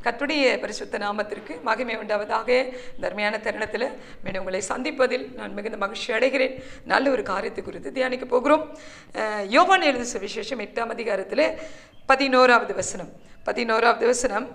கத்துடைய பரிசுத்த நாமத்திற்கு மகிமை உண்டாவதாக தர்மையான தருணத்தில் மீண்டும் உங்களை சந்திப்பதில் நான் மிகுந்த மகிழ்ச்சி அடைகிறேன் நல்ல ஒரு காரியத்தை குறித்து தியானிக்க போகிறோம் அஹ், யோவான் எழுது சுவிசேஷம் எட்டாம் அதிகாரத்தில் பதினோராவது வசனம் பதினோராவது வசனம்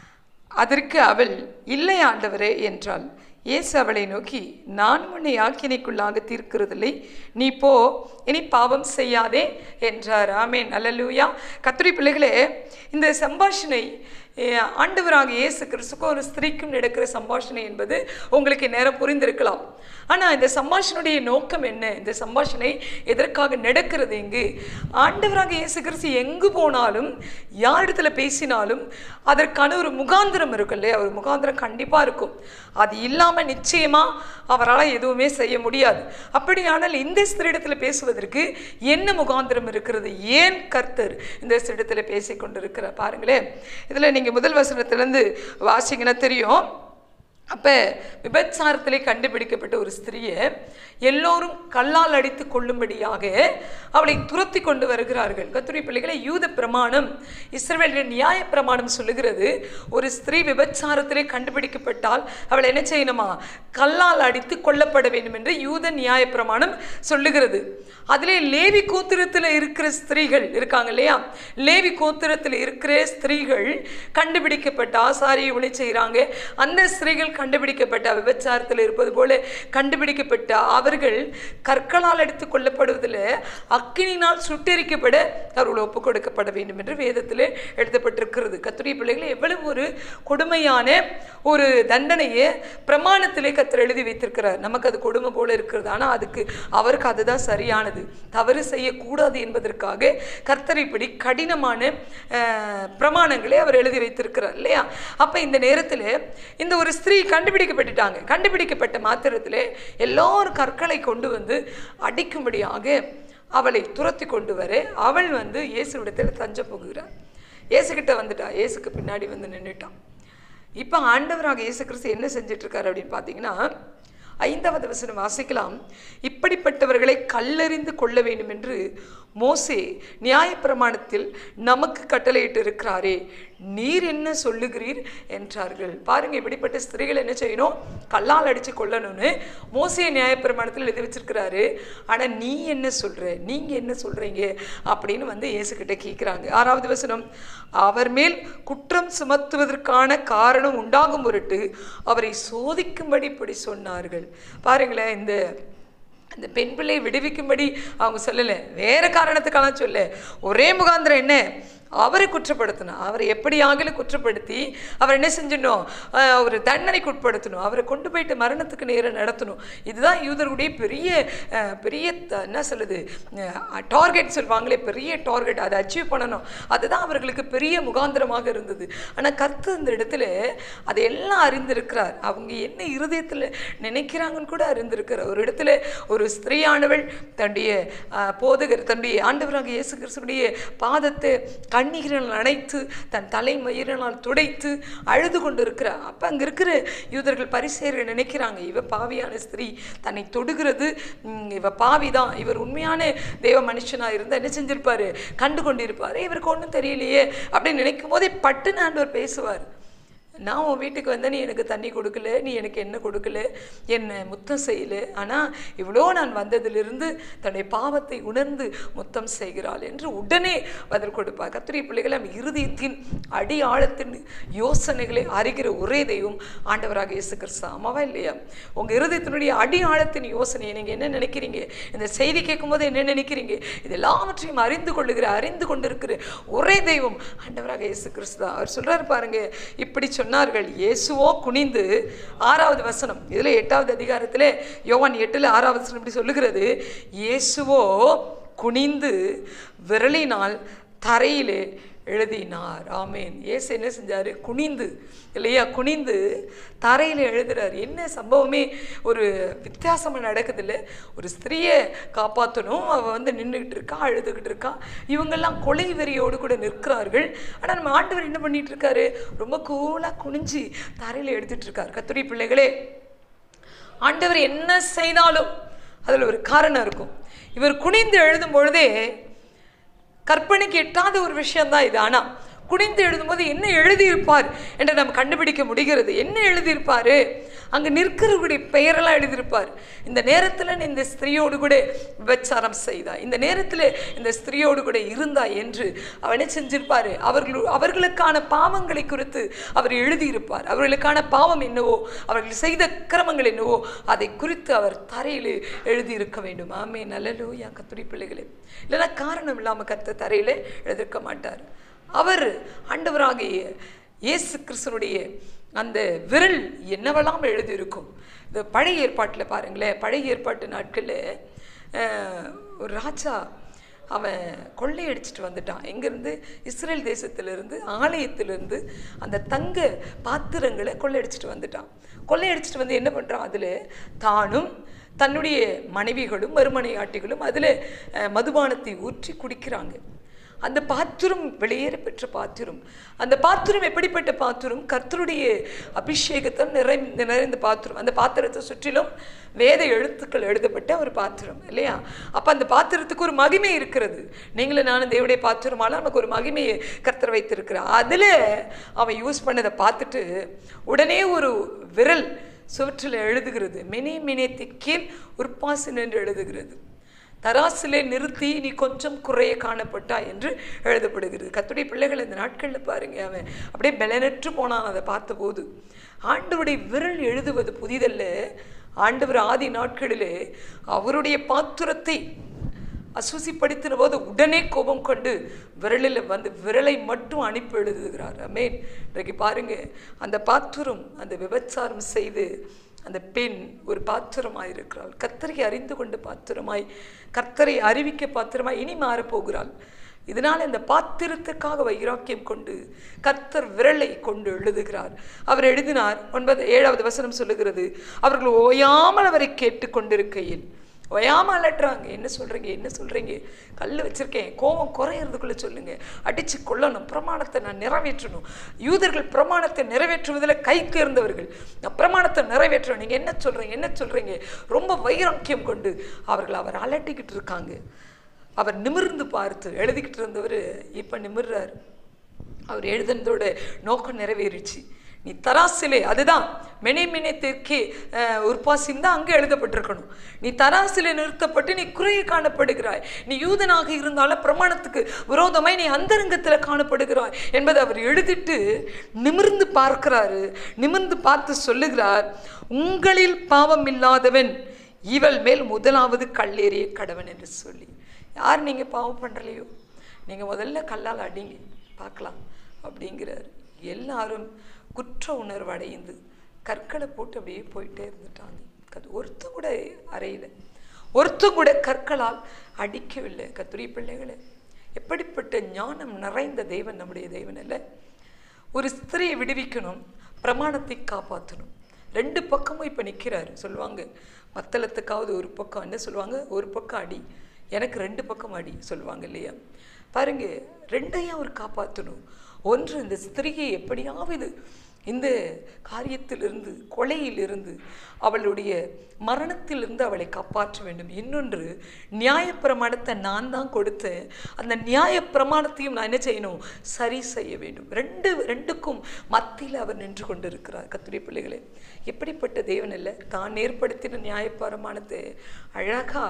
அதற்கு அவள் இல்லை ஆண்டவரே என்றாள் இயேசு அவளை நோக்கி நான் உன்னை ஆக்கினைக்குள்ளாக தீர்க்கிறதில்லை நீ போ இனி பாவம் செய்யாதே என்றார் ஆமேன் அல்லலூயா கத்துரி பிள்ளைகளே இந்த சம்பாஷணை அஹ், ஆண்டவராக இயேசு கிறிஸ்துக்கும் ஒரு ஸ்திரீக்கும் நடக்கிற சம்பாஷணை என்பது உங்களுக்கு நேரம் புரிந்திருக்கலாம் ஆனால் இந்த சம்பாஷணையுடைய நோக்கம் என்ன இந்த சம்பாஷணை எதற்காக நடக்கிறது இங்கு ஆண்டவராக இயேசு கிறிஸ்து எங்கு போனாலும் யாரிடத்துல பேசினாலும் அதற்கான ஒரு முகாந்திரம் இருக்கும் இல்லையா ஒரு முகாந்திரம் கண்டிப்பாக இருக்கும் அது இல்லாமல் நிச்சயமாக அவரால் எதுவுமே செய்ய முடியாது அப்படியானால் இந்த ஸ்திரிடத்தில் பேசுவதற்கு என்ன முகாந்திரம் இருக்கிறது ஏன் கர்த்தர் இந்த ஸ்திரிடத்தில் பேசி கொண்டிருக்கிறார் பாருங்களேன் இதில் நீங்கள் முதல் வசனத்திலேருந்து வாசிங்கன்னா தெரியும் அப்போ விபச்சாரத்திலே கண்டுபிடிக்கப்பட்ட ஒரு ஸ்திரியை எல்லோரும் கல்லால் அடித்து கொள்ளும்படியாக அவளை துரத்தி கொண்டு வருகிறார்கள் கத்துரை பிள்ளைகளை யூத பிரமாணம் இஸ்ரவேலின் நியாய பிரமாணம் சொல்லுகிறது ஒரு ஸ்திரீ விபச்சாரத்திலே கண்டுபிடிக்கப்பட்டால் அவளை என்ன செய்யணுமா கல்லால் அடித்து கொல்லப்பட வேண்டும் என்று யூத நியாய பிரமாணம் சொல்லுகிறது அதிலே லேவி கோத்திரத்தில் இருக்கிற ஸ்திரீகள் இருக்காங்க இல்லையா லேவி கோத்திரத்தில் இருக்கிற ஸ்திரீகள் கண்டுபிடிக்கப்பட்ட ஆசாரியை ஒளி செய்கிறாங்க அந்த ஸ்திரீகள் கண்டுபிடிக்கப்பட்ட விபச்சாரத்தில் இருப்பது போல கண்டுபிடிக்கப்பட்ட அவர்கள் கற்களால் எடுத்து கொள்ளப்படுவதில் அக்கினினால் சுட்டெரிக்கப்பட அவர்கள் ஒப்பு கொடுக்கப்பட வேண்டும் என்று வேதத்தில் எழுதப்பட்டிருக்கிறது கத்துடைய பிள்ளைகள் எவ்வளவு ஒரு கொடுமையான ஒரு தண்டனையை பிரமாணத்திலே கத்தர் எழுதி வைத்திருக்கிறார் நமக்கு அது கொடுமை போல இருக்கிறது ஆனால் அதுக்கு அவருக்கு அதுதான் சரியானது தவறு செய்யக்கூடாது என்பதற்காக கர்த்தர் இப்படி கடினமான அஹ், பிரமாணங்களை அவர் எழுதி வைத்திருக்கிறார் இல்லையா அப்போ இந்த நேரத்தில் இந்த ஒரு ஸ்திரீ கண்டுபிடிக்கப்பட்டுட்டாங்க கண்டுபிடிக்கப்பட்ட மாத்திரத்தில் எல்லோரும் கற்களை கொண்டு வந்து அடிக்கும்படியாக அவளை துரத்தி கொண்டு வர அவள் வந்து இயேசுவிடத்தில் தஞ்ச போகிறார் இயேசுகிட்ட வந்துட்டா இயேசுக்கு பின்னாடி வந்து நின்றுட்டான் இப்போ ஆண்டவராக இயேசு கிறிஸ்து என்ன செஞ்சுட்டு இருக்காரு அப்படின்னு பார்த்தீங்கன்னா ஐந்தாவது வசனம் வாசிக்கலாம் இப்படிப்பட்டவர்களை கல்லெறிந்து கொள்ள வேண்டும் என்று மோசே நியாயப்பிரமாணத்தில் நமக்கு கட்டளையிட்டு இருக்கிறாரே நீர் என்ன சொல்லுகிறீர் என்றார்கள் பாருங்க இப்படிப்பட்ட ஸ்திரீகள் என்ன செய்யணும் கல்லால் அடித்து கொல்லணும்னு மோசே நியாயப்பிரமாணத்தில் எழுதி வச்சிருக்கிறாரு ஆனால் நீ என்ன சொல்ற நீங்க என்ன சொல்றீங்க அப்படின்னு வந்து இயேசுகிட்ட கேட்குறாங்க ஆறாவது வசனம் அவர் மேல் குற்றம் சுமத்துவதற்கான காரணம் உண்டாகும் பொருட்டு அவரை சோதிக்கும்படி இப்படி சொன்னார்கள் பாருங்களேன் இந்த அந்த பெண் பிள்ளையை விடுவிக்கும்படி அவங்க சொல்லலை வேற காரணத்துக்கெல்லாம் சொல்ல ஒரே முகாந்திரம் என்ன அவரை குற்றப்படுத்தணும் அவரை எப்படி ஆகிலும் குற்றப்படுத்தி அவர் என்ன செஞ்சிடணும் ஆஹ் ஒரு தண்டனைக்கு உட்படுத்தணும் அவரை கொண்டு போயிட்டு மரணத்துக்கு நேரம் நடத்தணும் இதுதான் யூதருடைய பெரிய ஆஹ் பெரிய த- என்ன சொல்லுது டார்கெட் சொல்லுவாங்களே பெரிய டார்கெட் அதை அச்சீவ் பண்ணணும் அதுதான் அவர்களுக்கு பெரிய முகாந்திரமாக இருந்தது ஆனால் கர்த்தர் இந்த இடத்துல அதையெல்லாம் அறிந்திருக்கிறார் அவங்க என்ன இருதயத்தில் நினைக்கிறாங்கன்னு கூட அறிந்திருக்கிறார் ஒரு இடத்துல ஒரு ஸ்திரீயானவள் தன்னுடைய ஆஹ், போதகர் தன்னுடைய ஆண்டவராக இயேசு கிறிஸ்துடைய பாதத்தை கண்ணீரினால் அணைத்து தன் தலைமயிரினால் துடைத்து அழுது கொண்டு இருக்கிறார் அப்போ அங்கே இருக்கிற யூதர்கள் பரிசேயர்கள் நினைக்கிறாங்க இவ பாவியான ஸ்திரீ தன்னை தொடுகிறது ம், இவ பாவி தான் இவர் உண்மையான தேவ மனுஷனாக இருந்தால் என்ன செஞ்சிருப்பாரு கண்டு கொண்டிருப்பாரு இவருக்கு ஒன்றும் தெரியலையே அப்படின்னு நினைக்கும் போதே பட்டுன்னு ஆண்டவர் பேசுவார் நான் உன் வீட்டுக்கு வந்தேன் நீ எனக்கு தண்ணி கொடுக்கல நீ எனக்கு என்ன கொடுக்கல என்ன முத்தம் செய்யல ஆனால் இவ்வளோ நான் வந்ததிலிருந்து தன்னுடைய பாவத்தை உணர்ந்து முத்தம் செய்கிறாள் என்று உடனே பதில் கொடுப்பார் கத்திரி பிள்ளைகள் நம்ம இருதயத்தின் அடி ஆழத்தின் யோசனைகளை அறிகிற ஒரே தெய்வம் ஆண்டவராக இயேசு கிறிஸ்து ஆமாவா இல்லையா உங்கள் இருதயத்தினுடைய அடி ஆழத்தின் யோசனையை நீங்கள் என்ன நினைக்கிறீங்க இந்த செய்தி கேட்கும்போது என்ன நினைக்கிறீங்க இது எல்லாவற்றையும் அறிந்து கொள்ளுகிற அறிந்து கொண்டிருக்கிற ஒரே தெய்வம் ஆண்டவராக இயேசு கிறிஸ்து தான் அவர் சொல்றாரு பாருங்க இப்படி சொன்னார்கள் இயேசுவோ குனிந்து ஆறாவது வசனம் இதில் எட்டாவது அதிகாரத்தில் யோவான் எட்டில் ஆறாவது வசனம் இப்படி சொல்லுகிறது இயேசுவோ குனிந்து விரலினால் தரையிலே எழுதினார் ஆமேன் இயேசு என்ன செஞ்சார் குனிந்து இல்லையா குனிந்து தரையில் எழுதுறார் என்ன சம்பவமே ஒரு வித்தியாசமாக நடக்குதுல்ல ஒரு ஸ்திரீயை காப்பாற்றணும் அவள் வந்து நின்றுக்கிட்டு இருக்கா அழுதுகிட்டு இருக்கா இவங்கெல்லாம் கொலை வெறியோடு கூட நிற்கிறார்கள் ஆனால் நம்ம ஆண்டவர் என்ன பண்ணிட்டு இருக்காரு ரொம்ப கூலாக குனிஞ்சு தரையில் எழுதிட்டு இருக்கார் கத்துரி பிள்ளைகளே ஆண்டவர் என்ன செய்தாலும் அதில் ஒரு காரணம் இருக்கும் இவர் குனிந்து எழுதும் பொழுதே கற்பனைக்கு எட்டாத ஒரு விஷயம்தான் இது ஆனால் குனிந்து எழுதும்போது என்ன எழுதியிருப்பார் என்று நம்ம கண்டுபிடிக்க முடிகிறது என்ன எழுதியிருப்பாரு அங்கே நிற்கிறவருடைய பெயரெல்லாம் எழுதியிருப்பார் இந்த நேரத்தில் நீ இந்த ஸ்திரீயோடு கூட விபச்சாரம் செய்தா இந்த நேரத்தில் இந்த ஸ்திரீயோடு கூட இருந்தா என்று அவர் என்ன செஞ்சிருப்பாரு அவர்கள் அவர்களுக்கான பாவங்களை குறித்து அவர் எழுதியிருப்பார் அவர்களுக்கான பாவம் என்னவோ அவர்கள் செய்த கிரமங்கள் என்னவோ அதை குறித்து அவர் தரையில் எழுதியிருக்க வேண்டும் ஆமே நல்லலூயா கத்துரி பிள்ளைகளே இல்லைன்னா காரணம் இல்லாமல் கத்த தரையில் எழுதியிருக்க மாட்டார் அவர் ஆண்டவராகிய இயேசு கிறிஸ்தனுடைய அந்த விரல் என்னவெல்லாம் எழுதியிருக்கும் இந்த பழைய ஏற்பாட்டில் பாருங்களேன் பழைய ஏற்பாட்டு நாட்களில் அஹ், ஒரு ராஜா அவன் கொள்ளையடிச்சிட்டு வந்துட்டான் எங்கேருந்து இஸ்ரேல் தேசத்திலிருந்து ஆலயத்திலிருந்து அந்த தங்க பாத்திரங்களை கொள்ளையடிச்சிட்டு வந்துட்டான் கொள்ளையடிச்சிட்டு வந்து என்ன பண்ணுறான் அதில் தானும் தன்னுடைய மனைவிகளும் மறுமனையாட்டிகளும் அதில் மதுபானத்தை ஊற்றி குடிக்கிறாங்க அந்த பாத்திரம் வெளியேற பெற்ற பாத்திரம் அந்த பாத்திரம் எப்படிப்பட்ட பாத்திரம் கர்த்தருடைய அபிஷேகத்தால் நிறை நிறைந்த பாத்திரம் அந்த பாத்திரத்தை சுற்றிலும் வேத எழுத்துக்கள் எழுதப்பட்ட ஒரு பாத்திரம் இல்லையா அப்போ அந்த பாத்திரத்துக்கு ஒரு மகிமை இருக்கிறது நீங்களும் நானும் தேவடைய பாத்திரமால நமக்கு ஒரு மகிமையை கர்த்தர் வைத்திருக்கிறார் அதில் அவன் யூஸ் பண்ணதை பார்த்துட்டு உடனே ஒரு விரல் சுவற்றில் எழுதுகிறது மினி மினித்தி கீழ் உற்பாசன் என்று எழுதுகிறது தராசிலே நிறுத்தி நீ கொஞ்சம் குறைய காணப்பட்டா என்று எழுதப்படுகிறது கத்துடைய பிள்ளைகள் இந்த நாட்களில் பாருங்க அவன் அப்படியே பலனற்று போனான் அதை பார்த்தபோது ஆண்டவருடைய விரல் எழுதுவது புதிதல்ல ஆண்டவர் ஆதி நாட்களிலே அவருடைய பாத்திரத்தை அசுசிப்படுத்தின போது உடனே கோபம் கொண்டு விரலில் வந்து விரலை மட்டும் அனுப்பி எழுதுகிறார் அமேன் இன்றைக்கு பாருங்க அந்த பாத்திரம் அந்த விபச்சாரம் செய்து அந்த பெண் ஒரு பாத்திரமாய் இருக்கிறாள் கர்த்தரை அறிந்து கொண்டு பாத்திரமாய் கர்த்தரை அறிவிக்க பாத்திரமாய் இனி மாறப்போகிறாள் இதனால் இந்த பாத்திரத்துக்காக வைராக்கியம் கொண்டு கர்த்தர் விரலை கொண்டு எழுதுகிறார் அவர் எழுதினார் ஒன்பது ஏழாவது வசனம் சொல்லுகிறது அவர்கள் ஓயாமல் அவரை கேட்டுக்கொண்டிருக்கையில் ஓயாம அலட்டுறாங்க என்ன சொல்றீங்க என்ன சொல்றீங்க கல் வச்சிருக்கேன் கோபம் குறையிறதுக்குள்ள சொல்லுங்க அடிச்சு கொள்ளணும் பிரமாணத்தை நான் நிறைவேற்றணும் யூதர்கள் பிரமாணத்தை நிறைவேற்றுவதில் கை தேர்ந்தவர்கள் நான் பிரமாணத்தை நிறைவேற்றணும் நீங்க என்ன சொல்றீங்க என்ன சொல்றீங்க ரொம்ப வைராக்கியம் கொண்டு அவர்கள் அவர் அலட்டிக்கிட்டு இருக்காங்க அவர் நிமிர்ந்து பார்த்து எழுதிக்கிட்டு இருந்தவர் இப்போ நிமிர்றார் அவர் எழுதுனதோட நோக்கம் நிறைவேறிச்சு நீ தராசிலே அதுதான் மெனே மெனே தெற்கே உற்பாசின் தான் அங்கே எழுதப்பட்டிருக்கணும் நீ தராசிலே நிறுத்தப்பட்டு நீ குறைய காணப்படுகிறாய் நீ யூதனாக இருந்தாலும் பிரமாணத்துக்கு விரோதமாய் நீ அந்தரங்கத்தில் காணப்படுகிறாய் என்பதை அவர் எழுதிட்டு நிமிர்ந்து பார்க்கிறாரு நிமிர்ந்து பார்த்து சொல்லுகிறார் உங்களில் பாவம் இல்லாதவன் இவள் மேல் முதலாவது கல்லேறிய கடவன் என்று சொல்லி யார் நீங்கள் பாவம் பண்ணுறலையோ நீங்கள் முதல்ல கல்லால் அடிங்க பார்க்கலாம் அப்படிங்கிறார் எல்லாரும் குற்ற உணர்வு அடைந்து கற்களை போட்டு அப்படியே போயிட்டே இருந்துட்டாங்க கத் ஒருத்தன் கூட அறையில் ஒருத்தன் கூட கற்களால் அடிக்கவில்லை கத்துரிய பிள்ளைகளை எப்படிப்பட்ட ஞானம் நிறைந்த தெய்வன் நம்முடைய தெய்வன் அல்ல ஒரு ஸ்திரியை விடுவிக்கணும் பிரமாணத்தை காப்பாற்றணும் ரெண்டு பக்கமும் இப்போ நிற்கிறாரு சொல்லுவாங்க மத்தளத்துக்காவது ஒரு பக்கம் என்ன சொல்லுவாங்க ஒரு பக்கம் அடி எனக்கு ரெண்டு பக்கம் அடி சொல்லுவாங்க இல்லையா பாருங்க ரெண்டையும் அவர் காப்பாற்றணும் ஒன்று இந்த ஸ்திரியை எப்படியாவது இந்த காரியத்திலிருந்து கொலையிலிருந்து அவளுடைய மரணத்திலிருந்து அவளை காப்பாற்ற வேண்டும் இன்னொன்று நியாயப்பிரமாணத்தை நான் தான் கொடுத்தேன் அந்த நியாயப்பிரமாணத்தையும் நான் என்ன செய்யணும் சரி செய்ய வேண்டும் ரெண்டு ரெண்டுக்கும் மத்தியில் அவர் நின்று கொண்டிருக்கிறார் கத்துடைய பிள்ளைகளே எப்படிப்பட்ட தேவன் இல்லை தான் ஏற்படுத்தின நியாயப்பிரமாணத்தை அழகாக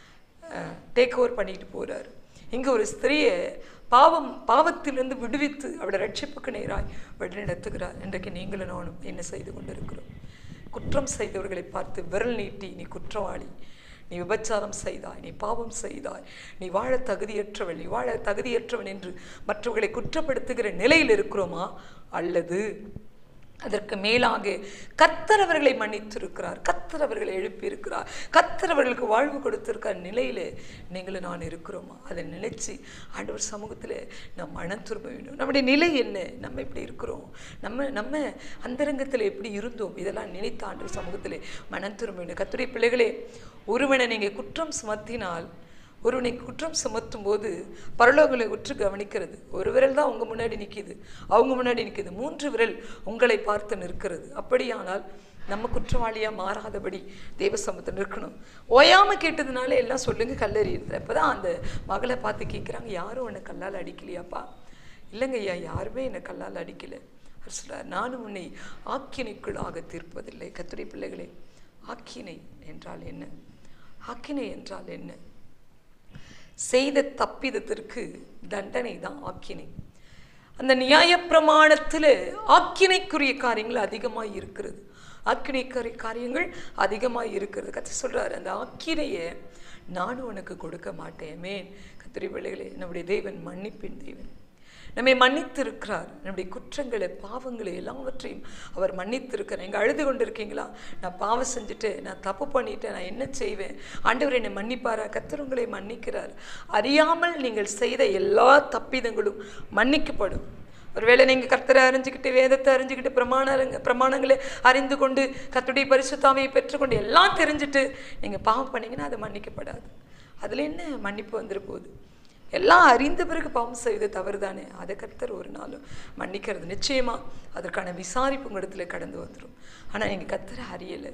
டேக் ஓவர் பண்ணிட்டு போகிறார் இங்கே ஒரு ஸ்திரியை பாவம் பாவத்திலிருந்து விடுவித்து அவளை ரட்சிப்புக்கு நேராய் வழிநடத்துகிறார் இன்றைக்கு நீங்களும் நானும் என்ன செய்து கொண்டிருக்கிறோம் குற்றம் செய்தவர்களை பார்த்து விரல் நீட்டி நீ குற்றவாளி நீ விபச்சாரம் செய்தாய் நீ பாவம் செய்தாய் நீ வாழ தகுதியற்றவள் நீ வாழ தகுதியற்றவன் என்று மற்றவர்களை குற்றப்படுத்துகிற நிலையில் இருக்கிறோமா அல்லது அதற்கு மேலாக கத்தர் அவர்களை மன்னித்திருக்கிறார் கத்தர் அவர்களை எழுப்பியிருக்கிறார் கத்தர் அவர்களுக்கு வாழ்வு கொடுத்திருக்கிற நிலையில் நீங்களும் நான் இருக்கிறோமா அதை நினைச்சு ஆண்டவர் சமூகத்தில் நாம் மனம் திரும்ப வேண்டும் நம்முடைய நிலை என்ன நம்ம எப்படி இருக்கிறோம் நம்ம நம்ம அந்தரங்கத்தில் எப்படி இருந்தோம் இதெல்லாம் நினைத்த ஆண்டவர் சமூகத்தில் மனம் திரும்ப வேண்டும் கத்துடைய பிள்ளைகளே ஒருவனை நீங்கள் குற்றம் சுமத்தினால் ஒருவனை குற்றம் சுமத்தும் போது பரலோகங்களை உற்று கவனிக்கிறது ஒரு விரல் தான் உங்கள் முன்னாடி நிற்கிது அவங்க முன்னாடி நிற்கிது மூன்று விரல் உங்களை பார்த்து நிற்கிறது அப்படியானால் நம்ம குற்றவாளியாக மாறாதபடி தேவ சமூகத்தில் நிற்கணும் ஓயாமல் கேட்டதுனால எல்லாம் சொல்லுங்க கல்லறியுது அப்போ தான் அந்த மகளை பார்த்து கேட்குறாங்க யாரும் உன்னை கல்லால் அடிக்கலையாப்பா இல்லைங்க ஐயா யாருமே என்னை கல்லால் அடிக்கல அவர் சொல்றார் நானும் உன்னை ஆக்கினைக்குள்ளாக தீர்ப்பதில்லை கத்துரை பிள்ளைகளே ஆக்கினை என்றால் என்ன ஆக்கினை என்றால் என்ன செய்த தப்பிதத்திற்கு தண்டனை தான் ஆக்கினை அந்த நியாயப்பிரமாணத்தில் ஆக்கினைக்குரிய காரியங்கள் அதிகமாக இருக்கிறது ஆக்கினைக்குரிய காரியங்கள் அதிகமாக இருக்கிறது கத்த சொல்றாரு அந்த ஆக்கினையை நானும் உனக்கு கொடுக்க மாட்டேன் கத்திரி பிள்ளைகளே நம்முடைய தேவன் மன்னிப்பின் தேவன் நம்மை மன்னித்திருக்கிறார் நம்முடைய குற்றங்களை பாவங்களை எல்லாவற்றையும் அவர் மன்னித்திருக்கிறார் எங்க அழுது கொண்டிருக்கீங்களா நான் பாவம் செஞ்சுட்டு நான் தப்பு பண்ணிட்டேன் நான் என்ன செய்வேன் ஆண்டவர் என்னை மன்னிப்பாரா கர்த்தர் உங்களை மன்னிக்கிறார் அறியாமல் நீங்கள் செய்த எல்லா தப்பிதங்களும் மன்னிக்கப்படும் ஒருவேளை நீங்கள் கர்த்தரை அறிஞ்சுக்கிட்டு வேதத்தை அறிஞ்சுக்கிட்டு பிரமாணங்க பிரமாணங்களை அறிந்து கொண்டு கர்த்தருடைய பரிசுத்தாமையை பெற்றுக்கொண்டு எல்லாம் தெரிஞ்சுட்டு நீங்கள் பாவம் பண்ணீங்கன்னா அது மன்னிக்கப்படாது அதில் என்ன மன்னிப்பு வந்துட போகுது எல்லாம் அறிந்த பிறகு பாவம் செய்வது தவறு தானே அதை கர்த்தர் ஒரு நாளும் மன்னிக்கிறது நிச்சயமா அதற்கான விசாரிப்பு உங்களிடத்துல கடந்து வந்துடும் ஆனால் நீங்கள் கர்த்தரை அறியலை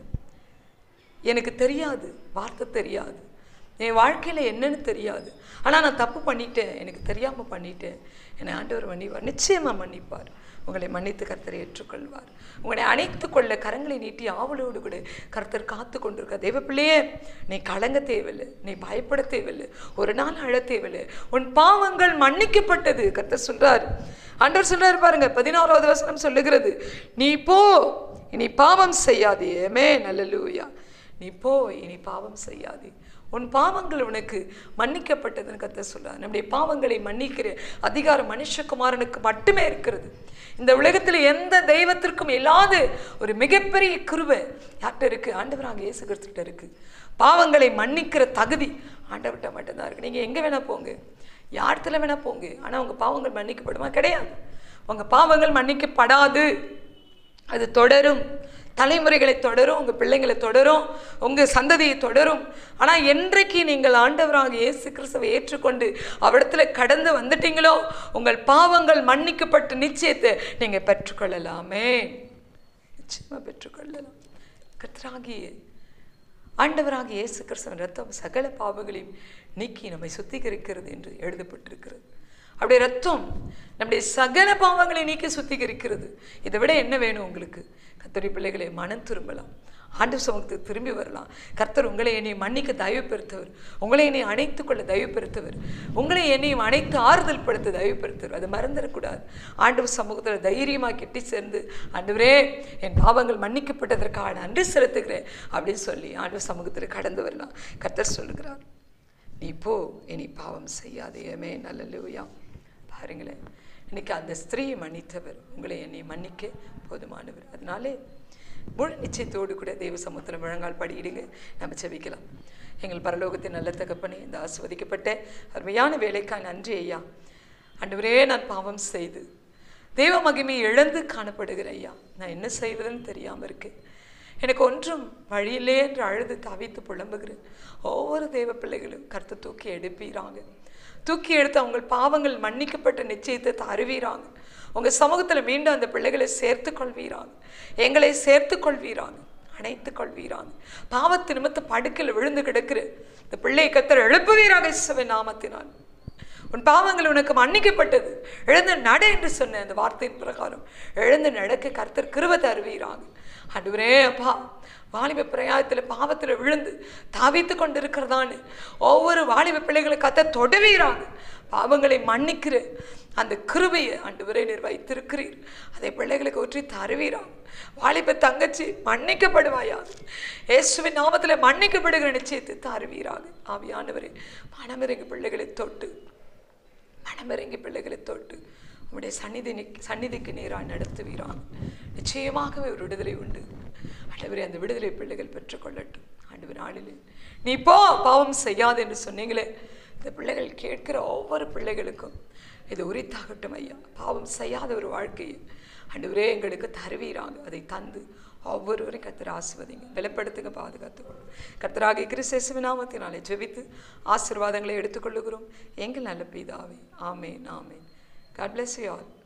எனக்கு தெரியாது வார்த்தை தெரியாது என் வாழ்க்கையில் என்னன்னு தெரியாது ஆனால் நான் தப்பு பண்ணிட்டேன் எனக்கு தெரியாமல் பண்ணிட்டேன் என்னை ஆண்டவர் மன்னிப்பார் நிச்சயமாக மன்னிப்பார் உங்களை மன்னித்து கர்த்தரை ஏற்றுக்கொள்வார் உங்களை அணைத்து கொள்ள கரங்களை நீட்டி ஆவலோடு கூட கர்த்தர் காத்து கொண்டிருக்க தேவ பிள்ளையே நீ கலங்க தேவையில்லை நீ பயப்பட தேவையில்லை ஒரு நாள் அழ தேவையில்லை உன் பாவங்கள் மன்னிக்கப்பட்டது கர்த்தர் சொல்றார் ஆண்டவர் சொல்றாரு பாருங்க பதினாறாவது வசனம் சொல்லுகிறது நீ போ இனி பாவம் செய்யாதே மே நல்லலூயா நீ போ இனி பாவம் செய்யாதே உன் பாவங்கள் உனக்கு மன்னிக்கப்பட்டதுன்னு கத்த சொல்றார் நம்முடைய பாவங்களை மன்னிக்கிற அதிகாரம் மனுஷகுமாரனுக்கு மட்டுமே இருக்கிறது இந்த உலகத்தில் எந்த தெய்வத்திற்கும் இல்லாத ஒரு மிகப்பெரிய கிருபை யார்கிட்ட இருக்கு ஆண்டவராக இயேசு கிறிஸ்துகிட்ட இருக்கு பாவங்களை மன்னிக்கிற தகுதி ஆண்டவர்கிட்ட மட்டும்தான் இருக்கு நீங்க எங்க வேணா போங்க யார்த்துல வேணா போங்க ஆனா உங்க பாவங்கள் மன்னிக்கப்படுமா கிடையாது உங்க பாவங்கள் மன்னிக்கப்படாது அது தொடரும் தலைமுறைகளை தொடரும் உங்கள் பிள்ளைங்களை தொடரும் உங்கள் சந்ததியை தொடரும் ஆனால் என்றைக்கு நீங்கள் ஆண்டவராக இயேசு கிறிஸ்துவை ஏற்றுக்கொண்டு அவரிடத்துல கடந்து வந்துட்டீங்களோ உங்கள் பாவங்கள் மன்னிக்கப்பட்ட நிச்சயத்தை நீங்கள் பெற்றுக்கொள்ளலாமே நிச்சயமாக பெற்றுக்கொள்ளலாம் கர்த்தராகிய ஆண்டவராக இயேசு கிறிஸ்துவின் ரத்தம் சகல பாவங்களையும் நீக்கி நம்மை சுத்திகரிக்கிறது என்று எழுதப்பட்டிருக்கிறது அப்படியே ரத்தம் நம்முடைய சகல பாவங்களை நீக்கி சுத்திகரிக்கிறது இதை விட என்ன வேணும் உங்களுக்கு கத்தரி பிள்ளைகளை மனம் திரும்பலாம் ஆண்டு சமூகத்துக்கு திரும்பி வரலாம் கர்த்தர் உங்களை என்னை மன்னிக்க தயவு பெருத்தவர் உங்களை என்னை அணைத்துக் கொள்ள தயவு பெருத்தவர் உங்களை என்னையும் அணைத்து ஆறுதல் படுத்த தயவு பெருத்தவர் அதை மறந்துடக்கூடாது ஆண்டு சமூகத்தில் தைரியமாக கெட்டி சேர்ந்து ஆண்டவரே என் பாவங்கள் மன்னிக்கப்பட்டதற்காக நன்றி செலுத்துகிறேன் அப்படின்னு சொல்லி ஆண்டு சமூகத்தில் கடந்து வரலாம் கர்த்தர் சொல்லுகிறார் நீ போ இனி பாவம் செய்யாதேமே நல்ல பாருங்களேன் இன்னைக்கு அந்த ஸ்திரீயை மன்னித்தவர் உங்களை என்னை மன்னிக்க போதுமானவர் அதனாலே முழு நிச்சயத்தோடு கூட தெய்வ சமுத்திரம் முழங்கால் படியிடுங்க நம்ம செவிக்கலாம் எங்கள் பரலோகத்தின் நல்ல தகப்பனே இந்த ஆஸ்வதிக்கப்பட்ட அருமையான வேலைக்காய் நன்றி ஐயா அன்றுவரே நான் பாவம் செய்து தெய்வ மகிமை இழந்து காணப்படுகிற ஐயா நான் என்ன செய்வதுன்னு தெரியாமல் இருக்கேன் எனக்கு ஒன்றும் வழியிலே என்று அழுது தவித்து புலம்புகிறேன் ஒவ்வொரு தெய்வ பிள்ளைகளும் கருத்தை தூக்கி எடுப்பீராங்க தூக்கி எடுத்து அவங்க பாவங்கள் மன்னிக்கப்பட்ட நிச்சயத்தை தருவீராங்க உங்கள் சமூகத்தில் மீண்டும் அந்த பிள்ளைகளை சேர்த்து கொள்வீராங்க எங்களை சேர்த்து கொள்வீராங்க அணைத்து கொள்வீராங்க பாவத்து நிமித்த படுக்கையில் விழுந்து கிடக்கிற இந்த பிள்ளையை கத்தர் எழுப்புவீராக இயேசுவின் நாமத்தினால் உன் பாவங்கள் உனக்கு மன்னிக்கப்பட்டது எழுந்து நட என்று சொன்ன அந்த வார்த்தையின் பிரகாரம் எழுந்து நடக்க கர்த்தர் கிருப தருவீராங்க அன்றுவரே அப்பா வாலிப பிரயாயத்தில் பாவத்தில் விழுந்து தாவித்து கொண்டிருக்கிறதான்னு ஒவ்வொரு வாலிப பிள்ளைகளை கத்த தொடுவீராங்க பாவங்களை மன்னிக்கிற அந்த கிருபையை ஆண்டவரே நீர் வைத்திருக்கிறீர் அதை பிள்ளைகளுக்கு ஊற்றி தருவீராங்க வாலிப தங்கச்சி மன்னிக்கப்படுவாயா இயேசுவின் நாமத்தில் மன்னிக்கப்படுகிற நிச்சயத்தை தருவீராக ஆவியானவரே மனமிறங்கி பிள்ளைகளை தொட்டு மனமிறங்கி பிள்ளைகளை தொட்டு உங்களுடைய சந்நிதி நிக்- சந்நிதிக்கு நேராக நடத்துவீரான் நிச்சயமாகவே ஒரு விடுதலை உண்டு ஆண்டவரே அந்த விடுதலை பிள்ளைகள் பெற்றுக்கொள்ளட்டும் ஆண்டவர் நாளிலே நீ போ பாவம் செய்யாது என்று சொன்னீங்களே இந்த பிள்ளைகள் கேட்கிற ஒவ்வொரு பிள்ளைகளுக்கும் இது உரித்தாகட்டும் ஐயா பாவம் செய்யாத ஒரு வாழ்க்கையை ஆண்டவரே எங்களுக்கு தருவீராங்க அதை தந்து ஒவ்வொருவரையும் கத்தர் ஆசிர்வதிங்க பலப்படுத்துங்க பாதுகாத்துக்கொள்ளும் கத்தராக கிறிஸ்தேசுவின் நாமத்தினாலே ஜெபித்து ஆசீர்வாதங்களை எடுத்துக்கொள்ளுகிறோம் எங்கள் நல்ல பிதாவே ஆமேன் ஆமேன் God bless you all.